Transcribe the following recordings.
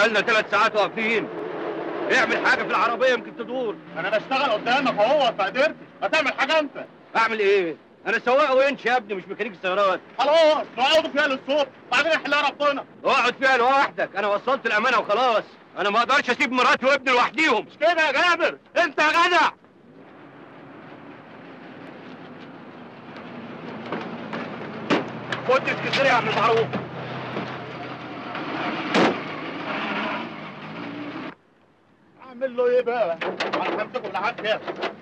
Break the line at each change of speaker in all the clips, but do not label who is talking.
بقالنا ثلاث ساعات واقفين اعمل حاجه في العربيه يمكن تدور
انا بشتغل قدامك اهو فقدرت ما تعمل حاجه انت
اعمل ايه انا سواق وينش يا ابني مش ميكانيك سيارات
خلاص نقعدوا فيها للصبح بعدين يحلها ربنا
اقعد فيها لوحدك انا وصلت الامانه وخلاص انا ما اقدرش اسيب مراتي وابني لوحديهم
مش كده يا جابر انت يا جدع
خد اسكندريه يا عم المعروف
اعمل له ايه بقى انا همسكه لحد كده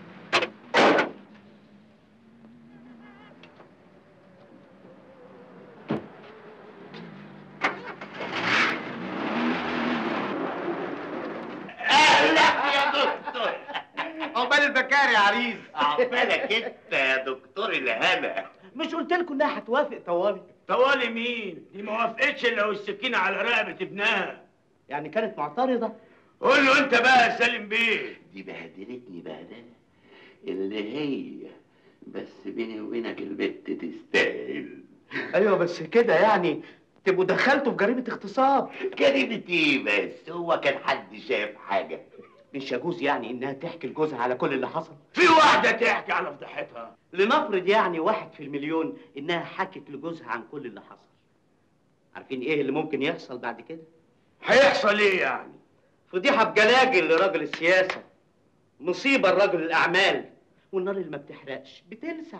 اهلا يا دكتور
عقبال البكاري يا عريس
عقبالك انت يا دكتور الهنا
مش قلت لكم انها هتوافق طوالي
طوالي مين؟ دي ما وافقتش الا والسكينه على رقبه ابنها
يعني كانت معترضه
قول له انت بقى يا سالم بيه
دي بهدلتني بهدله اللي هي بس بيني وبينك البت تستاهل
ايوه بس كده يعني تبقوا دخلتوا في جريمه اغتصاب
كلمة ايه بس هو كان حد شاف حاجة
مش يجوز يعني انها تحكي لجوزها على كل اللي حصل
في واحده تحكي على فضيحتها
لنفرض يعني واحد في المليون انها حكت لجوزها عن كل اللي حصل عارفين ايه اللي ممكن يحصل بعد كده
هيحصل ايه يعني؟
فضيحه بجلاجل لراجل السياسه مصيبه لراجل الاعمال والنار اللي ما بتحرقش بتلسع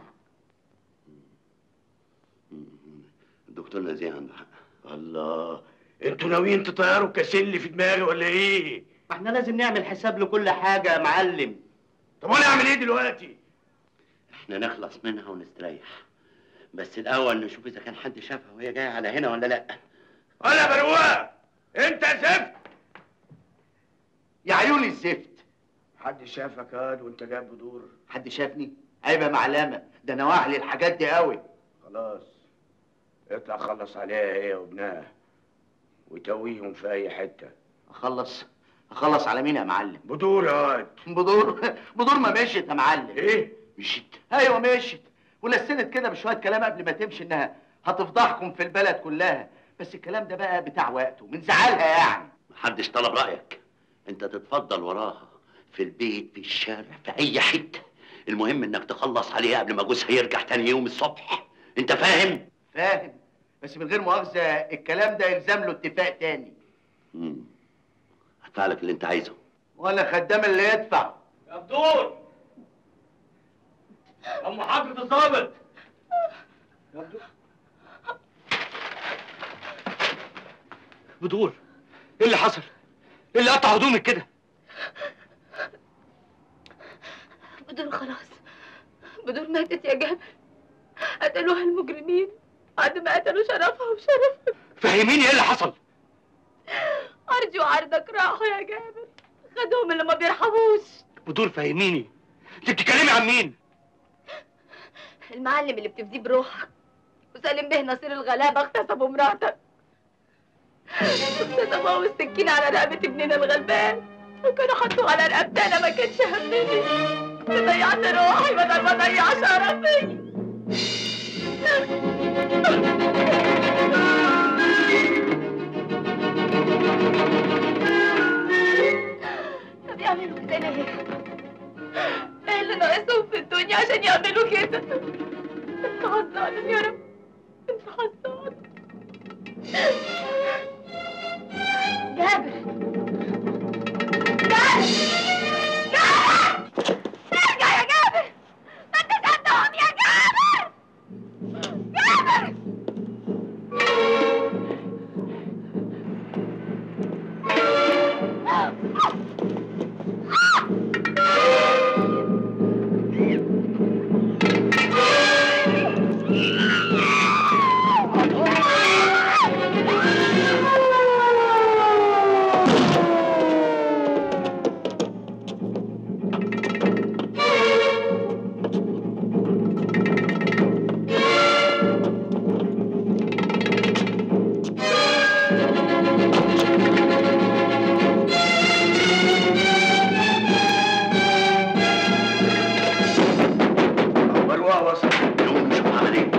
الدكتور نزيه عنده حق
الله انتوا ناويين تطيروا كاسين في دماغي ولا ايه؟
ما احنا لازم نعمل حساب لكل حاجه يا معلم
طب وانا اعمل ايه دلوقتي؟
احنا نخلص منها ونستريح بس الاول نشوف اذا كان حد شافها وهي جايه على هنا ولا لا
انا بروق انت زفت
يا عيوني الزفت
حد شافك هاد وانت جايب بدور
حد شافني عيب يا معلمه ده انا واعي للحاجات دي قوي
خلاص اطلع خلص عليها هي وابنها وتويهم في اي حته
اخلص اخلص على مين يا معلم
بدور يا واد
بدور بدور ما مشيت يا معلم
ايه؟
مشيت ايوه مشيت ولسنت كده بشويه كلام قبل ما تمشي انها هتفضحكم في البلد كلها بس الكلام ده بقى بتاع وقته من زعلها يعني
محدش طلب رايك انت تتفضل وراها في البيت في الشارع في اي حته المهم انك تخلص عليها قبل ما جوزها يرجع تاني يوم الصبح انت فاهم
فاهم بس من غير مؤاخذه الكلام ده يلزم له اتفاق تاني
مم. هدفع لك اللي انت عايزه
وانا خدام اللي يدفع
يا بدور ام حضره الظابط يا بدور بدور ايه اللي حصل؟ ايه اللي قطع هدومك كده؟
بدور خلاص بدور ماتت يا جابر قتلوها المجرمين بعد ما قتلوا شرفها وشرفها
فهميني ايه اللي حصل؟
أرجو عرضك راحوا يا جابر خدهم اللي ما بيرحموش
بدور فهميني انت بتتكلمي عن مين؟
المعلم اللي بتفديه بروحك وسالم به نصير الغلابة اغتصبوا مراتك اغتصبوها والسكين على رقبة ابننا الغلبان وكانوا حطوه على رقبتي انا ما كانش همني ضيعت روحي بدل ما اضيع شرفي طب يعملوا كده ليه؟ ايه اللي ناقصهم في الدنيا عشان يعملوا كده؟ انت حظاظم يا رب انت حظاظم جابر جابر جابر ارجع يا جابر ما انت قدهم يا جابر جابر
بروق وصل
يوم نشوف عمل ايه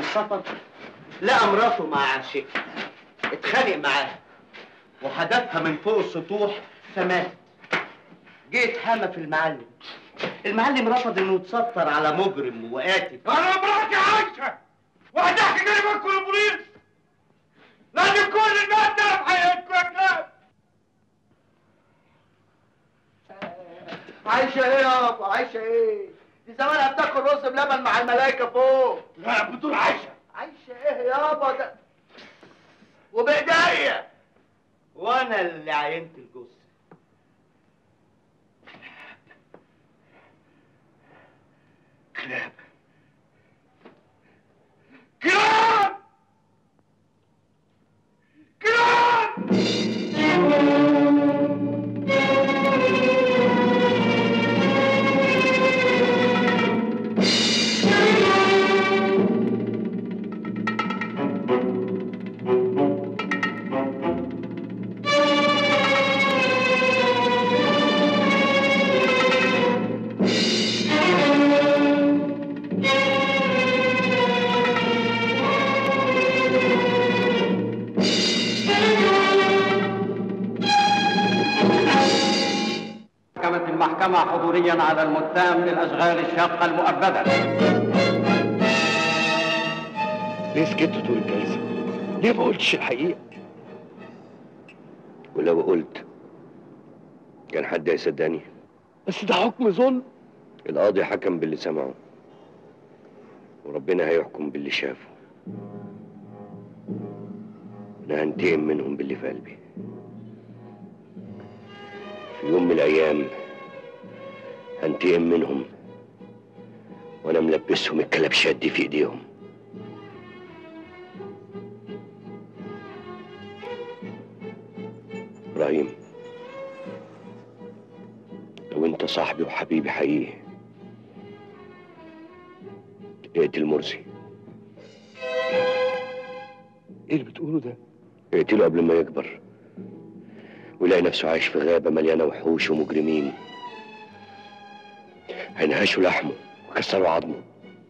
السفر لقى مراته مع عاشقها اتخانق معاها وحدفها من فوق السطوح فماتت جه اتحامى في المعلم المعلم رفض انه يتستر على مجرم وقاتل
انا مراتي عايشه وهتحكي كلمه كل البوليس لازم كل الناس تعرف حقيقتكم يا كلاب
عايشة ايه يابا عايشة ايه دي زمانها بتاكل رز بلبن مع الملايكة فوق
لا بتقول عايشه
عايشة ايه يابا ده وبايديا وانا اللي عينت الجثة
كلاب كلاب كلاب
حكمت المحكمة حضوريا على المتهم للأشغال الشاقة المؤبدة
ليه سكت طول الجلسه؟ ليه ما قلتش الحقيقه؟ ولو قلت كان حد هيصدقني بس ده حكم ظلم القاضي حكم باللي سمعه وربنا هيحكم باللي شافه انا هنتقم منهم باللي في قلبي في يوم من الايام هنتقم منهم وانا ملبسهم الكلبشات دي في ايديهم ابراهيم لو انت صاحبي وحبيبي حقيقي اقتل مرسي ايه اللي بتقوله ده؟ اقتله قبل ما يكبر ويلاقي نفسه عايش في غابة مليانة وحوش ومجرمين هينهشوا لحمه وكسروا عظمه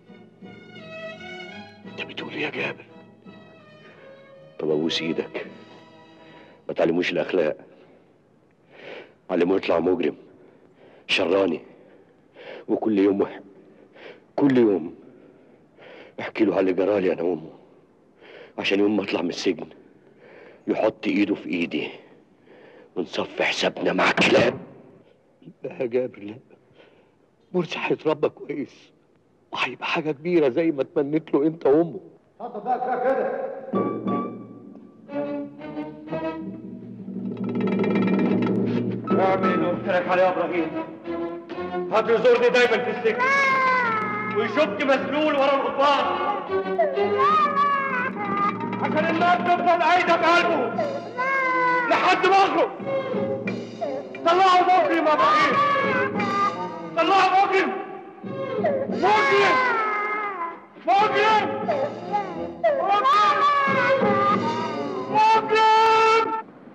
انت بتقول ايه يا جابر؟ طب ابوس ايدك ما تعلموش الاخلاق علموه يطلع مجرم شراني وكل يوم وح... كل يوم احكي له على اللي جرالي انا وامه عشان يوم ما اطلع من السجن يحط ايده في ايدي ونصفي حسابنا مع الكلاب لا يا جابر لا مرسي هيتربى كويس وهيبقى حاجة كبيرة زي ما تمنيت له انت وامه
اتفضل بقى كده كده
اعمل اللي قلت لك عليه يا ابراهيم هتزورني دايما في السجن ويشك مسلول ورا الغضبان عشان الناس تفضل عايده بقلبه لحد ما اخرج طلعوا مجرم يا ابراهيم طلعوا مجرم مجرم مجرم مجرم مجرم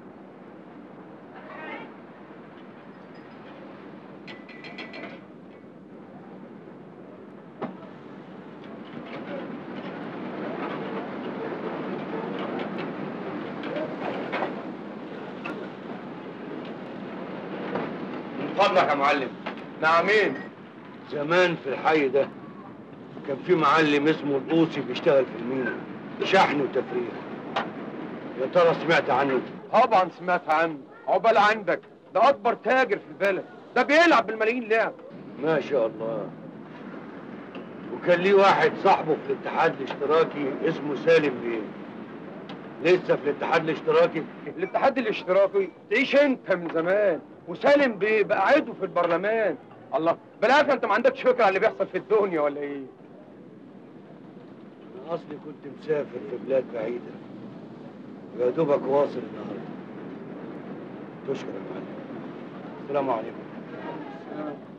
من فضلك يا معلم نعمين
زمان في الحي ده كان في معلم اسمه القوسي بيشتغل في المينا شحن وتفريغ يا ترى سمعت عنه
طبعا سمعت عنه عقبال عندك ده اكبر تاجر في البلد ده بيلعب بالملايين لعب
ما شاء الله وكان ليه واحد صاحبه في الاتحاد الاشتراكي اسمه سالم بيه لسه في الاتحاد الاشتراكي
الاتحاد الاشتراكي تعيش انت من زمان وسالم بيه بقى عضو في البرلمان الله بالعافيه انت ما عندكش فكره عن اللي بيحصل في الدنيا ولا ايه
انا اصلي كنت مسافر في بلاد بعيده يا دوبك واصل النهارده تشكر يا معلم السلام عليكم